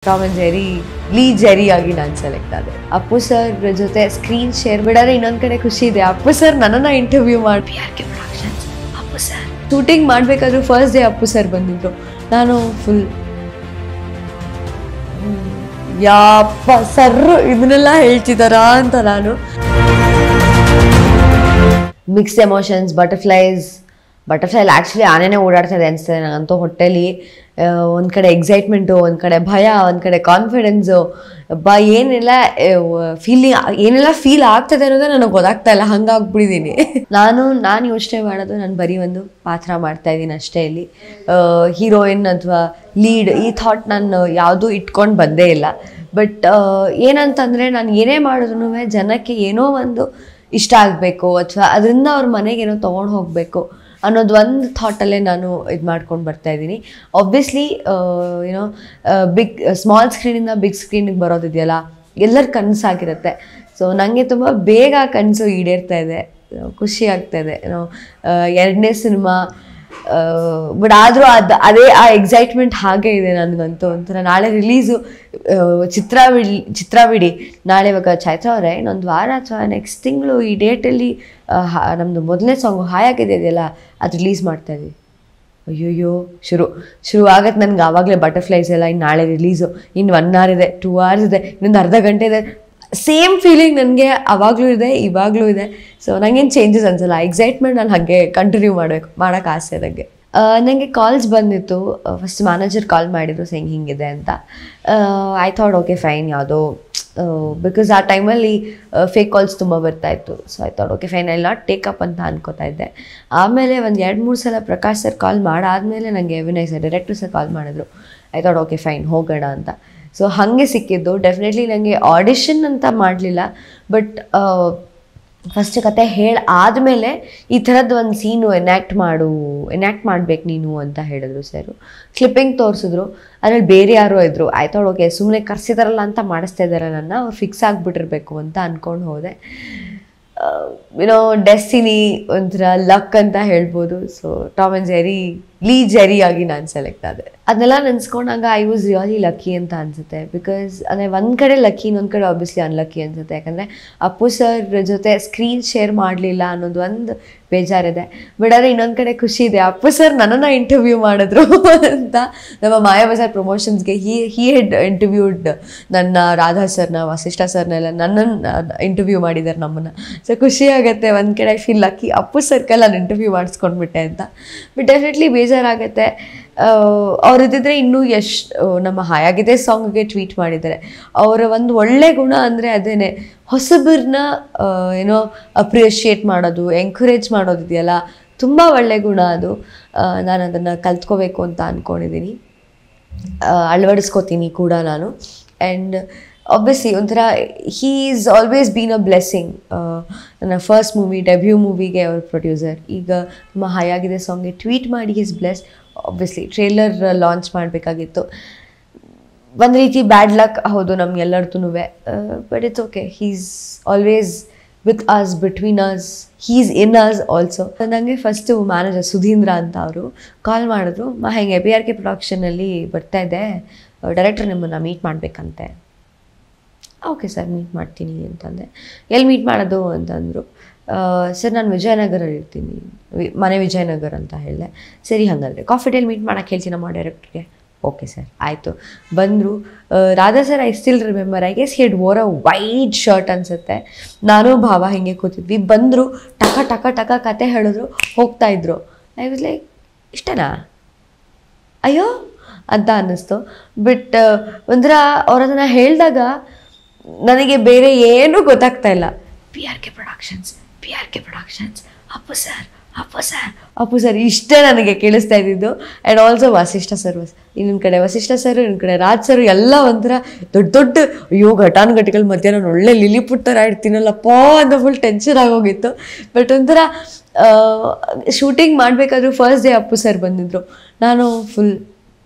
Tom and Jerry ಲೀ Jerry ಆಗಿ ನಾನು ಸೆಲೆಕ್ಟ್ ಆದೆ ಅಪ್ಪು ಸರ್ ಜೊತೆ ಸ್ಕ್ರೀನ್ ಶೇರ್ ಬಿಡೋದ್ರೆ ಇನ್ನೊಂದ್ ಕಡೆ ಖುಷಿ ಇದೆ ಅಪ್ಪು ಸರ್ ನನ್ನನ್ನ ಇಂಟರ್ವ್ಯೂ ಮಾಡಿ P R K productions Appu sir shooting ಮಾಡಬೇಕಾದ್ರೂ ಫಸ್ಟ್ ಡೇ ಅಪ್ಪು ಸರ್ ಬಂದಿದ್ರು ನಾನು ಫುಲ್ ಯಾಪ್ಪ ಸರ್ ಇದನ್ನೆಲ್ಲ ಹೇಳ್ತಿದಾರಾ ಅಂತ ನಾನು mixed emotions butterflies butterfly actually ಆನೆನೇ ಓಡಾಡ್ತಾ ಇದೆ ಅನಿಸ್ತದೆ ನನಗಂತೂ ಹೊಟ್ಟೆಲಿ ಒಂದು ಕಡೆ ಎಕ್ಸೈಟ್ಮೆಂಟು ಒಂದು ಕಡೆ ಭಯ ಒಂದು ಕಡೆ ಕಾನ್ಫಿಡೆನ್ಸು ಬ ಏನೆಲ್ಲ ಫೀಲಿಂಗ್ ಏನೆಲ್ಲ ಫೀಲ್ ಆಗ್ತದೆ ಅನ್ನೋದೇ ನನಗೆ ಗೊತ್ತಾಗ್ತಾ ಇಲ್ಲ ಹಂಗಾಗ್ಬಿಟ್ಟಿದ್ದೀನಿ ನಾನು ನಾನು ಯೋಚನೆ ಮಾಡೋದು ನಾನು ಬರೀ ಒಂದು ಪಾತ್ರ ಮಾಡ್ತಾ ಇದ್ದೀನಿ ಅಷ್ಟೇ ಇಲ್ಲಿ ಹೀರೋಯಿನ್ ಅಥವಾ ಲೀಡ್ ಈ ಥಾಟ್ ನಾನು ಯಾವುದೂ ಇಟ್ಕೊಂಡು ಬಂದೇ ಇಲ್ಲ ಬಟ್ ಏನಂತಂದರೆ ನಾನು ಏನೇ ಮಾಡಿದ್ರು ಜನಕ್ಕೆ ಏನೋ ಒಂದು ಇಷ್ಟ ಆಗಬೇಕು ಅಥವಾ ಅದರಿಂದ ಅವ್ರ ಮನೆಗೆ ಏನೋ ತೊಗೊಂಡು ಹೋಗಬೇಕು ಅನ್ನೋದು ಒಂದು ಥಾಟಲ್ಲೇ ನಾನು ಇದು ಮಾಡ್ಕೊಂಡು ಬರ್ತಾ ಇದ್ದೀನಿ ಆಬ್ವಿಯಸ್ಲಿ ಏನೋ ಬಿಗ್ ಸ್ಮಾಲ್ ಸ್ಕ್ರೀನಿಂದ ಬಿಗ್ ಸ್ಕ್ರೀನಿಗೆ ಬರೋದಿದೆಯಲ್ಲ ಎಲ್ಲರ ಕನಸಾಗಿರುತ್ತೆ ಸೊ ನನಗೆ ತುಂಬ ಬೇಗ ಕನಸು ಈಡೇರ್ತಾ ಇದೆ ಖುಷಿ ಆಗ್ತಾ ಇದೆ ಏನೋ ಎರಡನೇ ಸಿನಿಮಾ ಬಟ್ ಆದರೂ ಅದು ಅದೇ ಆ ಎಕ್ಸೈಟ್ಮೆಂಟ್ ಹಾಗೆ ಇದೆ ನನಗಂತೂ ಒಂಥರ ನಾಳೆ ರಿಲೀಸು ಚಿತ್ರ ಬಿಡಿ ಚಿತ್ರ ಬಿಡಿ ನಾಳೆ ಇವಾಗ ಚೈತ್ರ ಅವರೇ ಇನ್ನೊಂದು ವಾರ ಅಥವಾ ನೆಕ್ಸ್ಟ್ ತಿಂಗಳು ಈ ಡೇಟಲ್ಲಿ ನಮ್ಮದು ಮೊದಲನೇ ಸಾಂಗು ಹಾಯಾಗಿದೆ ಇದೆಯಲ್ಲ ಅದು ರಿಲೀಸ್ ಮಾಡ್ತಾ ಇದ್ದೀವಿ ಅಯ್ಯೋಯ್ಯೋ ಶುರು ಶುರು ಆಗತ್ತೆ ನನಗೆ ಆವಾಗಲೇ ಬಟರ್ಫ್ಲೈಸ್ ಎಲ್ಲ ಇನ್ನು ನಾಳೆ ರಿಲೀಸು ಇನ್ನು ಒನ್ ಅವರ್ ಇದೆ ಟೂ ಅವರ್ಸ್ ಇದೆ ಇನ್ನೊಂದು ಅರ್ಧ ಗಂಟೆ ಇದೆ ಸೇಮ್ ಫೀಲಿಂಗ್ ನನಗೆ ಅವಾಗಲೂ ಇದೆ ಇವಾಗಲೂ ಇದೆ ಸೊ ನನಗೇನು ಚೇಂಜಸ್ ಅನ್ಸಲ್ಲ ಎಕ್ಸೈಟ್ಮೆಂಟ್ ನಾನು ಹಾಗೆ ಕಂಟಿನ್ಯೂ ಮಾಡಬೇಕು ಮಾಡೋಕ್ಕೆ ಆಸೆ ನನಗೆ ನನಗೆ ಕಾಲ್ಸ್ ಬಂದಿತ್ತು ಫಸ್ಟ್ ಮ್ಯಾನೇಜರ್ ಕಾಲ್ ಮಾಡಿದ್ರು ಹಿಂಗೆ ಹಿಂಗಿದೆ ಅಂತ ಐ ಥಾಟ್ ಓಕೆ ಫೈನ್ ಯಾವುದೋ ಬಿಕಾಸ್ ಆ ಟೈಮಲ್ಲಿ ಫೇಕ್ ಕಾಲ್ಸ್ ತುಂಬ ಬರ್ತಾ ಇತ್ತು so I thought okay fine I not take up ಅಂತ ಅನ್ಕೋತಾ ಇದ್ದೆ ಆಮೇಲೆ ಒಂದು ಎರಡು ಮೂರು ಸಲ ಪ್ರಕಾಶ್ ಸರ್ ಕಾಲ್ ಮಾಡಾದಮೇಲೆ ನನಗೆ Vinay sir director sir call ಮಾಡಿದ್ರು ಐ ಥಾಟ್ ಓಕೆ ಫೈನ್ ಹೋಗೋಣ ಅಂತ ಸೊ ಹಾಗೆ ಸಿಕ್ಕಿದ್ದು ಡೆಫಿನೆಟ್ಲಿ ನನಗೆ ಆಡಿಷನ್ ಅಂತ ಮಾಡಲಿಲ್ಲ ಬಟ್ ಫಸ್ಟ್ ಕತೆ ಹೇಳಿ ಆದಮೇಲೆ ಈ ಥರದ್ದು ಒಂದು ಸೀನು ಎನ್ಯಾಕ್ಟ್ ಮಾಡು ಎನ್ಯಾಕ್ಟ್ ಮಾಡ್ಬೇಕು ನೀನು ಅಂತ ಹೇಳಿದ್ರು ಸರು ಕ್ಲಿಪ್ಪಿಂಗ್ ತೋರಿಸಿದ್ರು ಅದ್ರಲ್ಲಿ ಬೇರೆ ಯಾರೋ ಇದ್ರು ಆಯ್ತು ಓಕೆ ಸುಮ್ಮನೆ ಕರ್ಸಿದಾರಲ್ಲ ಅಂತ ಮಾಡಿಸ್ತಾ ಇದ್ದಾರೆ ನನ್ನ ಅವ್ರು ಫಿಕ್ಸ್ ಆಗಿಬಿಟ್ಟಿರ್ಬೇಕು ಅಂತ ಅಂದ್ಕೊಂಡು ಹೋದೆ ಏನೋ ಡೆಸ್ಟಿನಿ ಒಂಥರ ಲಕ್ ಅಂತ ಹೇಳ್ಬೋದು ಸೊ ಟಾಮ್ ಆ್ಯಂಡ್ ಜೆರಿ ಲೀ ಜೆರಿ ಆಗಿ ನಾನು ಸೆಲೆಕ್ಟ್ ಆದೆ ಅದನ್ನೆಲ್ಲ ನೆನೆಸ್ಕೊಂಡಾಗ ಐ ವಾಸ್ ರಿಯಲಿ ಲಕ್ಕಿ ಅಂತ ಅನಿಸುತ್ತೆ ಬಿಕಾಸ್ ಅಂದರೆ ಒಂದು ಕಡೆ ಲಕ್ಕಿ ಇನ್ನೊಂದು ಕಡೆ ಆಬ್ವಿಯಸ್ಲಿ ಅನ್ಲಕ್ಕಿ ಅನಿಸುತ್ತೆ ಯಾಕಂದರೆ ಅಪ್ಪು ಸರ್ ಜೊತೆ ಸ್ಕ್ರೀನ್ ಶೇರ್ ಮಾಡಲಿಲ್ಲ ಅನ್ನೋದು ಒಂದು ಬೇಜಾರಿದೆ ಬಟ್ ಆದರೆ ಇನ್ನೊಂದು ಕಡೆ ಖುಷಿ ಇದೆ ಅಪ್ಪು ಸರ್ ನನ್ನನ್ನು ಇಂಟರ್ವ್ಯೂ ಮಾಡಿದ್ರು ಅಂತ ನಮ್ಮ ಮಾಯಾಬಜಾರ್ ಪ್ರಮೋಷನ್ಸ್ಗೆ ಹಿ ಹಿ ಹೆಡ್ ಇಂಟರ್ವ್ಯೂಡ್ ನನ್ನ ರಾಧಾ ಸರ್ನ ವಸಿಷ್ಠ ಸರ್ನೆಲ್ಲ ನನ್ನನ್ನು ಇಂಟರ್ವ್ಯೂ ಮಾಡಿದ್ದಾರೆ ನಮ್ಮನ್ನು ಸೊ ಖುಷಿ ಆಗುತ್ತೆ ಒಂದು ಕಡೆ I feel lucky Appu circle ನಾನು ಇಂಟರ್ವ್ಯೂ ಮಾಡಿಸ್ಕೊಂಡ್ಬಿಟ್ಟೆ ಅಂತ ಬಟ್ ಡೆಫಿನೆಟ್ಲಿ ಬೇಜಾರಾಗುತ್ತೆ ಅವ್ರು ಇದ್ದಿದ್ರೆ ಇನ್ನೂ ಎಷ್ಟು ನಮ್ಮ ಹಾಯಾಗಿದೆ ಸಾಂಗ್ಗೆ ಟ್ವೀಟ್ ಮಾಡಿದ್ದಾರೆ ಅವರ ಒಂದು ಒಳ್ಳೆ ಗುಣ ಅಂದರೆ ಅದೇನೆ ಹೊಸಬರನ್ನ ಏನೋ ಅಪ್ರಿಷಿಯೇಟ್ ಮಾಡೋದು ಎಂಕರೇಜ್ ಮಾಡೋದಿದೆಯಲ್ಲ ತುಂಬ ಒಳ್ಳೆ ಗುಣ ಅದು ನಾನು ಅದನ್ನು ಕಲ್ತ್ಕೋಬೇಕು ಅಂತ ಅಂದ್ಕೊಂಡಿದ್ದೀನಿ ಅಳವಡಿಸ್ಕೋತೀನಿ ಕೂಡ ನಾನು ಆ್ಯಂಡ್ ಆಬ್ವಿಯಸ್ಲಿ ಒಂಥರ he is always been a blessing ನನ್ನ ಫಸ್ಟ್ ಮೂವಿ ಡೆಬ್ಯೂ ಮೂವಿಗೆ ಅವ್ರ ಪ್ರೊಡ್ಯೂಸರ್ ಈಗ ನಮ್ಮ ಹಾಯಾಗಿದೆ ಸಾಂಗ್ಗೆ ಟ್ವೀಟ್ ಮಾಡಿ is bless obviously trailer launch ಮಾಡಬೇಕಾಗಿತ್ತು ಒಂದು ರೀತಿ ಬ್ಯಾಡ್ ಲಕ್ ಹೌದು ನಮ್ಗೆಲ್ಲರದ್ದು but it's okay he's always with us between us he's in us also ನನಗೆ ಫಸ್ಟು ಮ್ಯಾನೇಜರ್ ಸುಧೀಂದ್ರ ಅಂತ ಅವರು ಕಾಲ್ ಮಾಡಿದ್ರು ಮಾ ಹೆಂಗೆ ಬಿ ಆರ್ ಕೆ ಪ್ರೊಡಕ್ಷನಲ್ಲಿ ಬರ್ತಾ ಇದೆ ಡೈರೆಕ್ಟರ್ ನಿಮ್ಮನ್ನು ಮೀಟ್ ಮಾಡಬೇಕಂತೆ ಓಕೆ ಸರ್ ಮೀಟ್ ಮಾಡ್ತೀನಿ ಅಂತಂದೆ ಎಲ್ಲಿ ಮೀಟ್ ಮಾಡೋದು ಅಂತಂದರು ಸರ್ ನಾನು ವಿಜಯನಗರ ಇರ್ತೀನಿ ಮನೆ ವಿಜಯನಗರ ಅಂತ ಹೇಳಿದೆ ಸರಿ ಹಾಗಾದರೆ ಕಾಫಿ ಡೇಲಿ ಮೀಟ್ ಮಾಡೋಕ್ಕೆ ಹೇಳ್ತೀನಿ ನಮ್ಮ ಡೈರೆಕ್ಟ್ರಿಗೆ ಓಕೆ ಸರ್ ಆಯಿತು ಬಂದರು Radha sir I still remember I guess had wore a white shirt ಅನಿಸುತ್ತೆ ನಾನು ಭಾವ ಹಿಂಗೆ ಕೂತಿದ್ವಿ ಬಂದರು ಟಕ ಟಕ ಟಕ ಕತೆ ಹೇಳಿದ್ರು ಹೋಗ್ತಾ ಇದ್ರು ಐ ವಾಸ್ ಲೈಕ್ ಇಷ್ಟನಾ ಅಯ್ಯೋ ಅಂತ ಅನ್ನಿಸ್ತು ಬಟ್ ಒಂಥರ ಅವ್ರು ಅದನ್ನು ಹೇಳಿದಾಗ ನನಗೆ ಬೇರೆ ಏನೂ ಗೊತ್ತಾಗ್ತಾ ಇಲ್ಲ P R K productions P R K productions Appu sir Appu sir Appu sir ಇಷ್ಟೇ ನನಗೆ ಕೇಳಿಸ್ತಾ ಇದ್ದಿದ್ದು ಆ್ಯಂಡ್ ಆಲ್ಸೋ ವಸಿಷ್ಠ ಸರ್ ವಸ್ ಇನ್ನೊಂದು ಕಡೆ ವಸಿಷ್ಠ ಸರ್ ಇನ್ನೊಂದು ಕಡೆ ರಾಜ್ ಸರ್ ಎಲ್ಲ ಒಂಥರ ದೊಡ್ಡ ದೊಡ್ಡ ಅಯ್ಯೋ ಘಟಾನುಘಟಿಗಳ ಮಧ್ಯೆ ನಾನು ಒಳ್ಳೆ ಲಿಲಿಪುಟ್ ಥರ ಇಡ್ತೀನಲ್ಲಪ್ಪ ಅಂತ ಫುಲ್ ಟೆನ್ಷನ್ ಆಗೋಗಿತ್ತು ಬಟ್ ಒಂಥರ ಶೂಟಿಂಗ್ ಮಾಡಬೇಕಾದ್ರೂ ಫಸ್ಟ್ ಡೇ ಅಪ್ಪು ಸರ್ ಬಂದಿದ್ರು ನಾನು ಫುಲ್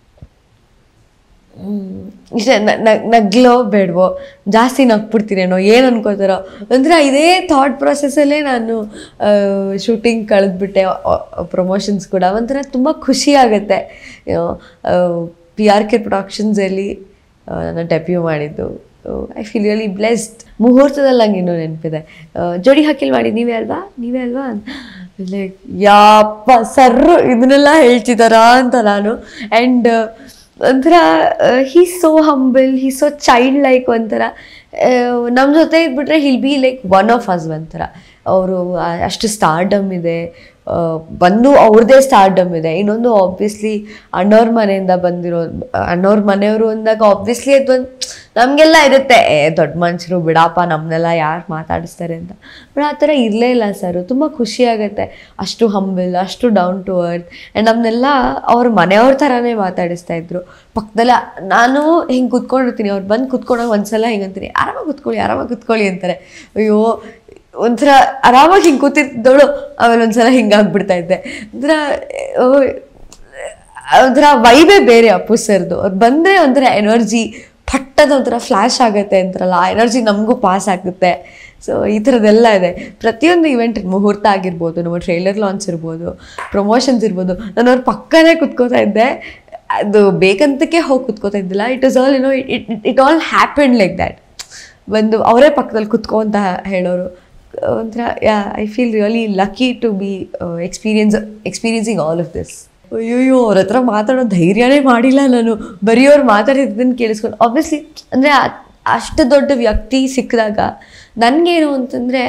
ಇಷ್ಟೇ ನಗ್ಲೋ ಬೇಡವೋ ಜಾಸ್ತಿ ನಗ್ಬಿಡ್ತೀನೇನೋ ಏನು ಅನ್ಕೋತಾರೋ ಅಂದರೆ ಇದೇ ಥಾಟ್ ಪ್ರೊಸೆಸ್ಸಲ್ಲೇ ನಾನು ಶೂಟಿಂಗ್ ಕಳೆದ್ಬಿಟ್ಟೆ ಪ್ರಮೋಷನ್ಸ್ ಕೂಡ ಒಂಥರ ತುಂಬ ಖುಷಿ ಆಗುತ್ತೆ ಪಿ ಆರ್ ಕೆ ಪ್ರೊಡಕ್ಷನ್ಸಲ್ಲಿ ನನ್ನ ಡೆಬ್ಯೂ ಮಾಡಿದ್ದು ಐ ಫೀಲ್ ರಿಯಲಿ ಬ್ಲೆಸ್ಡ್ ಮುಹೂರ್ತದಲ್ಲಿ ನಂಗೆ ಇನ್ನೂ ನೆನಪಿದೆ ಜೋಡಿ ಹಾಕಿಲ್ ಮಾಡಿ ನೀವೇ ಅಲ್ವಾ ನೀವೇ ಅಲ್ವಾ ಲೈಕ್ ಯಾಪ ಸರ್ರು ಇದನ್ನೆಲ್ಲ ಹೇಳ್ತಿದ್ದಾರಾ ಅಂತ ನಾನು ಆ್ಯಂಡ್ ಒಂಥರ he so humble he so childlike ಒಂಥರ ನಮ್ಮ ಜೊತೆ ಇದ್ಬಿಟ್ರೆ he'll be like one of us ಒಂಥರ ಅವರು ಅಷ್ಟು ಸ್ಟಾರ್ಡಮ್ ಇದೆ ಆ, ಬಂದು ಅವ್ರದ್ದೇ ಸ್ಟಾರ್ಡಮ್ ಇದೆ ಇನ್ನೊಂದು ಆಬ್ವಿಯಸ್ಲಿ ಅಣ್ಣವ್ರ ಮನೆಯಿಂದ ಬಂದಿರೋ ಅಣ್ಣವ್ರ ಮನೆಯವರು ಅಂದಾಗ ಆಬ್ವಿಯಸ್ಲಿ ಅದೊಂದು ನಮಗೆಲ್ಲ ಇರುತ್ತೆ ಏ ದೊಡ್ಡ ಮನುಷ್ಯರು ಬಿಡಪ್ಪ ನಮ್ಮನ್ನೆಲ್ಲ ಯಾರು ಮಾತಾಡಿಸ್ತಾರೆ ಅಂತ ಬಟ್ ಆ ಥರ ಇರಲೇ ಇಲ್ಲ ಸರ್ ತುಂಬ ಖುಷಿ ಆಗುತ್ತೆ ಅಷ್ಟು ಹಂಬಲ್ ಅಷ್ಟು ಡೌನ್ ಟು ಅರ್ತ್ ಆ್ಯಂಡ್ ನಮ್ಮನ್ನೆಲ್ಲ ಅವ್ರ ಮನೆಯವ್ರ ಥರನೇ ಮಾತಾಡಿಸ್ತಾ ಇದ್ರು ಪಕ್ಕದಲ್ಲ ನಾನು ಹಿಂಗೆ ಕುತ್ಕೊಂಡಿರ್ತೀನಿ ಅವ್ರು ಬಂದು ಕುತ್ಕೊಂಡಾಗ ಒಂದ್ಸಲ ಹಿಂಗೆ ಅಂತೀನಿ ಆರಾಮಾಗಿ ಕುತ್ಕೊಳ್ಳಿ ಆರಾಮಾಗಿ ಕುತ್ಕೊಳ್ಳಿ ಅಂತಾರೆ ಅಯ್ಯೋ ಒಂಥರ ಆರಾಮಾಗಿ ಹಿಂಗೆ ಕೂತಿದ್ದವಳು ಆಮೇಲೆ ಒಂದ್ಸಲ ಹಿಂಗಾಗ್ಬಿಡ್ತಾ ಇದ್ದೆ ಒಂಥರ ಓ, ಒಂಥರ ವೈಬೇ ಬೇರೆ ಅಪ್ಪು ಸರ್ದು ಅವ್ರು ಬಂದರೆ ಒಂಥರ ಎನರ್ಜಿ ಪಟ್ಟದ ಒಂಥರ ಫ್ಲ್ಯಾಶ್ ಆಗುತ್ತೆ ಅಂತಾರಲ್ಲ ಆ ಎನರ್ಜಿ ನಮಗೂ ಪಾಸ್ ಆಗುತ್ತೆ ಸೊ ಈ ಥರದ್ದೆಲ್ಲ ಇದೆ ಪ್ರತಿಯೊಂದು ಇವೆಂಟ್ ಮುಹೂರ್ತ ಆಗಿರ್ಬೋದು ನಮ್ಮ ಟ್ರೈಲರ್ ಲಾಂಚ್ ಇರ್ಬೋದು ಪ್ರಮೋಷನ್ಸ್ ಇರ್ಬೋದು ನಾನು ಅವ್ರ ಪಕ್ಕನೇ ಕುತ್ಕೋತಾ ಇದ್ದೆ ಅದು ಬೇಕಂತಕ್ಕೆ ಹೋಗಿ ಕುತ್ಕೋತಾ ಇದ್ದಿಲ್ಲ it is all you know it it all happen like that ಬಂದು ಅವರೇ ಪಕ್ಕದಲ್ಲಿ ಕುತ್ಕೋ ಅಂತ ಹೇಳೋರು ಒಂಥರ yeah I feel really lucky to be experience experiencing all of this ಅಯ್ಯೋಯ್ಯೋ ಅವ್ರ ಹತ್ರ ಮಾತಾಡೋ ಧೈರ್ಯನೇ ಮಾಡಿಲ್ಲ ನಾನು ಬರೀ ಅವ್ರು ಮಾತಾಡಿದ್ದನ್ನು ಕೇಳಿಸ್ಕೊಂಡು ಆಬ್ವಿಯಸ್ಲಿ ಅಂದರೆ ಅಷ್ಟು ದೊಡ್ಡ ವ್ಯಕ್ತಿ ಸಿಕ್ಕಿದಾಗ ನನಗೇನು ಅಂತಂದರೆ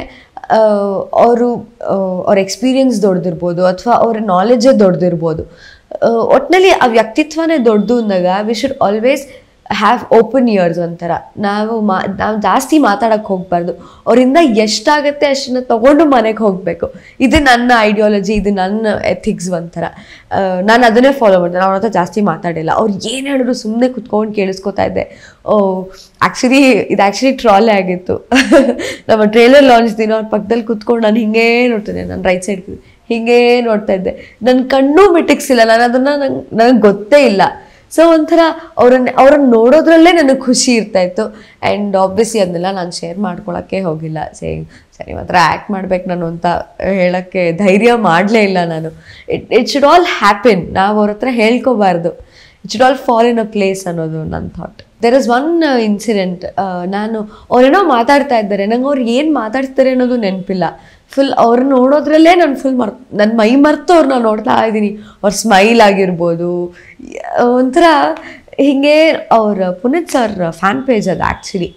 ಅವರು ಅವ್ರ ಎಕ್ಸ್ಪೀರಿಯನ್ಸ್ ದೊಡ್ಡದಿರ್ಬೋದು ಅಥವಾ ಅವರ ನಾಲೆಜೇ ದೊಡ್ಡದಿರ್ಬೋದು ಒಟ್ಟಿನಲ್ಲಿ ಆ ವ್ಯಕ್ತಿತ್ವನೇ ದೊಡ್ಡದು ಅಂದಾಗ we should always have open ears ಒಂಥರ ನಾವು ಮಾ ನಾವು ಜಾಸ್ತಿ ಮಾತಾಡೋಕ್ಕೆ ಹೋಗಬಾರ್ದು ಅವರಿಂದ ಎಷ್ಟಾಗತ್ತೆ ಅಷ್ಟನ್ನ ತೊಗೊಂಡು ಮನೆಗೆ ಹೋಗಬೇಕು ಇದು ನನ್ನ ಐಡಿಯಾಲಜಿ ಇದು ನನ್ನ ಎಥಿಕ್ಸ್ ಒಂಥರ ನಾನು ಅದನ್ನೇ ಫಾಲೋ ಮಾಡ್ದೆ ಅವ್ರ ಹತ್ರ ಜಾಸ್ತಿ ಮಾತಾಡಿಲ್ಲ ಅವ್ರು ಏನು ಹೇಳಿದ್ರು ಸುಮ್ಮನೆ ಕುತ್ಕೊಂಡು ಕೇಳಿಸ್ಕೊತಾ ಇದ್ದೆ ಓ ಆ್ಯಕ್ಚುಲಿ ಇದು ಆ್ಯಕ್ಚುಲಿ ಟ್ರಾಲೆ ಆಗಿತ್ತು ನಮ್ಮ ಟ್ರೇಲರ್ ಲಾಂಚ್ ದಿನ ಅವ್ರ ಪಕ್ಕದಲ್ಲಿ ಕುತ್ಕೊಂಡು ನಾನು ಹಿಂಗೇ ನೋಡ್ತಿದ್ದೆ ನಾನು ರೈಟ್ ಸೈಡ್ ಹಿಂಗೇ ನೋಡ್ತಾ ಇದ್ದೆ ನನ್ನ ಕಣ್ಣು ಮಿಟಿಕ್ಸಿಲ್ಲ ನಾನು ಅದನ್ನು ನಂಗೆ ನನಗೆ ಗೊತ್ತೇ ಇಲ್ಲ ಸೊ ಒಂಥರ ಅವ್ರನ್ನ ಅವ್ರನ್ನ ನೋಡೋದ್ರಲ್ಲೇ ನನಗೆ ಖುಷಿ ಇರ್ತಾ ಇತ್ತು ಆ್ಯಂಡ್ ಆಬ್ವಿಯಸ್ಲಿ ಅದನ್ನೆಲ್ಲ ನಾನು ಶೇರ್ ಮಾಡ್ಕೊಳಕ್ಕೆ ಹೋಗಿಲ್ಲ ಸೇ ಸರಿ ಮಾತ್ರ ಆ್ಯಕ್ಟ್ ಮಾಡ್ಬೇಕು ನಾನು ಅಂತ ಹೇಳೋಕ್ಕೆ ಧೈರ್ಯ ಮಾಡಲೇ ಇಲ್ಲ ನಾನು it it should all happen ನಾವು ಅವ್ರ ಹತ್ರ ಹೇಳ್ಕೋಬಾರ್ದು it should all fall in a place ಅನ್ನೋದು ನನ್ನ thought there is one incident ನಾನು ಅವ್ರೇನೋ ಮಾತಾಡ್ತಾ ಇದ್ದಾರೆ ನಂಗೆ ಅವ್ರು ಏನು ಮಾತಾಡ್ತಾರೆ ಅನ್ನೋದು ನೆನಪಿಲ್ಲ ಫುಲ್ ಅವ್ರು ನೋಡೋದ್ರಲ್ಲೇ ನಾನು ಫುಲ್ ಮರ್ ನನ್ನ ಮೈ ಮರ್ತು ಅವ್ರನ್ನ ನೋಡ್ತಾ ಇದ್ದೀನಿ ಅವ್ರ ಸ್ಮೈಲ್ ಆಗಿರ್ಬೋದು ಒಂಥರ ಹೀಗೆ ಅವ್ರ ಪುನೀತ್ ಸರ್ ಫ್ಯಾನ್ ಪೇಜ್ ಅದು ಆ್ಯಕ್ಚುಲಿ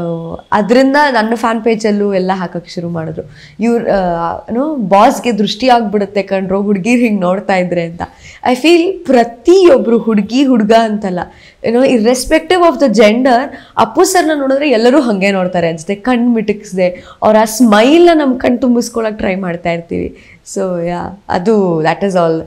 ಅದರಿಂದ ನನ್ನ ಫ್ಯಾನ್ ಪೇಜಲ್ಲೂ ಎಲ್ಲ ಹಾಕಕ್ಕೆ ಶುರು ಮಾಡಿದ್ರು ಇವ್ರು ಏನೋ ಬಾಸ್ಗೆ ದೃಷ್ಟಿ ಆಗ್ಬಿಡುತ್ತೆ ಕಣ್ರು ಹುಡುಗಿರು ಹಿಂಗೆ ನೋಡ್ತಾ ಇದ್ರೆ ಅಂತ ಐ ಫೀಲ್ ಪ್ರತಿಯೊಬ್ಬರು ಹುಡುಗಿ ಹುಡುಗ ಅಂತಲ್ಲ ಏನೋ irrespective of the gender Appu ಸರ್ನ ನೋಡಿದ್ರೆ ಎಲ್ಲರೂ ಹಾಗೆ ನೋಡ್ತಾರೆ ಅನ್ಸುತ್ತೆ ಕಣ್ಣು ಮಿಟಕ್ಸ್ದೆ ಅವ್ರ ಆ ಸ್ಮೈಲ್ನ ನಮ್ಮ ಕಣ್ಣು ತುಂಬಿಸ್ಕೊಳಕ್ಕೆ ಟ್ರೈ ಮಾಡ್ತಾ ಇರ್ತೀವಿ ಸೊ ಯಾ ಅದು that is all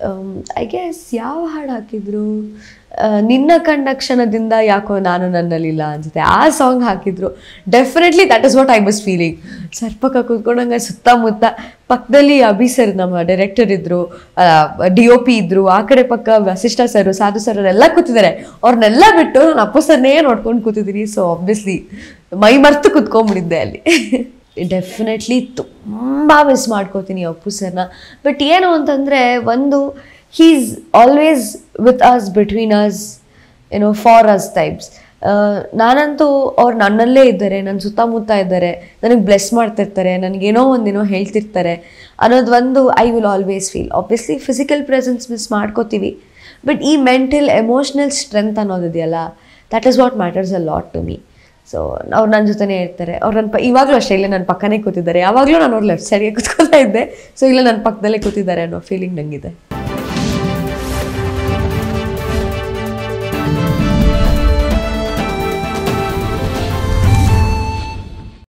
I guess ಯಾವ ಹಾಡು ಹಾಕಿದ್ರು ಆ, ನಿನ್ನ ಕಂಡ ಕ್ಷಣದಿಂದ ಯಾಕೋ ನಾನು ನನ್ನಲ್ಲಿಲ್ಲ ಅನ್ಸುತ್ತೆ ಆ ಸಾಂಗ್ ಹಾಕಿದ್ರು definitely that is what I was feeling ಸರ್ಪಕ್ಕ ಕೂತ್ಕೊಂಡಂಗೆ ಸುತ್ತಮುತ್ತ ಪಕ್ಕದಲ್ಲಿ ಅಭಿ ಸರ್ ನಮ್ಮ ಡೈರೆಕ್ಟರ್ ಇದ್ರು ಡಿ ಒ ಪಿ ಇದ್ರು ಆ ಕಡೆ ಪಕ್ಕ ವಸಿಷ್ಠ ಸರ್ ಸಾಧು ಸರ್ ಎಲ್ಲ ಕೂತಿದ್ದಾರೆ ಅವ್ರನ್ನೆಲ್ಲ ಬಿಟ್ಟು ನಾನು ಅಪ್ಪು ಸರ್ನೇ ನೋಡ್ಕೊಂಡು ಕೂತಿದ್ದೀನಿ ಸೊ ಆಬ್ವಿಯಸ್ಲಿ ಮೈ ಮರ್ತು ಕುತ್ಕೊಂಡ್ಬಿಟ್ಟಿದ್ದೆ ಅಲ್ಲಿ ಡೆಫಿನೆಟ್ಲಿ ತುಂಬ ಮಿಸ್ ಮಾಡ್ಕೋತೀನಿ ಅಪ್ಪು ಸರ್ನ ಬಟ್ ಏನು ಅಂತಂದರೆ ಒಂದು he's always with us between us ಏನೋ ಫಾರ್ ಅಸ್ ಟೈಪ್ಸ್ ನಾನಂತೂ ಅವ್ರು ನನ್ನಲ್ಲೇ ಇದ್ದಾರೆ ನನ್ನ ಸುತ್ತಮುತ್ತ ಇದ್ದಾರೆ ನನಗೆ ಬ್ಲೆಸ್ ಮಾಡ್ತಿರ್ತಾರೆ ನನಗೇನೋ ಒಂದೇನೋ ಹೇಳ್ತಿರ್ತಾರೆ ಅನ್ನೋದು ಒಂದು I will always feel obviously physical presence miss ಮಾಡ್ಕೋತೀವಿ ಬಟ್ ಈ ಮೆಂಟಲ್ ಎಮೋಷ್ನಲ್ ಸ್ಟ್ರೆಂತ್ ಅನ್ನೋದಿದೆಯಲ್ಲ that is what matters a lot to me so ಅವ್ರು ನನ್ನ ಜೊತೆನೇ ಇರ್ತಾರೆ ಅವ್ರು ನನ್ನ ಪ ಇವಾಗಲೂ ಅಷ್ಟೇ ಇಲ್ಲ ನನ್ನ ಪಕ್ಕನೇ ಕೂತಿದ್ದಾರೆ ಯಾವಾಗಲೂ ನಾನು ಅವ್ರ ಲೆಫ್ಟ್ ಸೈಡ್ಗೆ ಕೂತ್ಕೊತಾ ಇದ್ದೆ ಸೊ ಇಲ್ಲ ನನ್ನ ಪಕ್ಕದಲ್ಲೇ ಕೂತಿದ್ದಾರೆ ಅನ್ನೋ ಫೀಲಿಂಗ್ ನನಗಿದೆ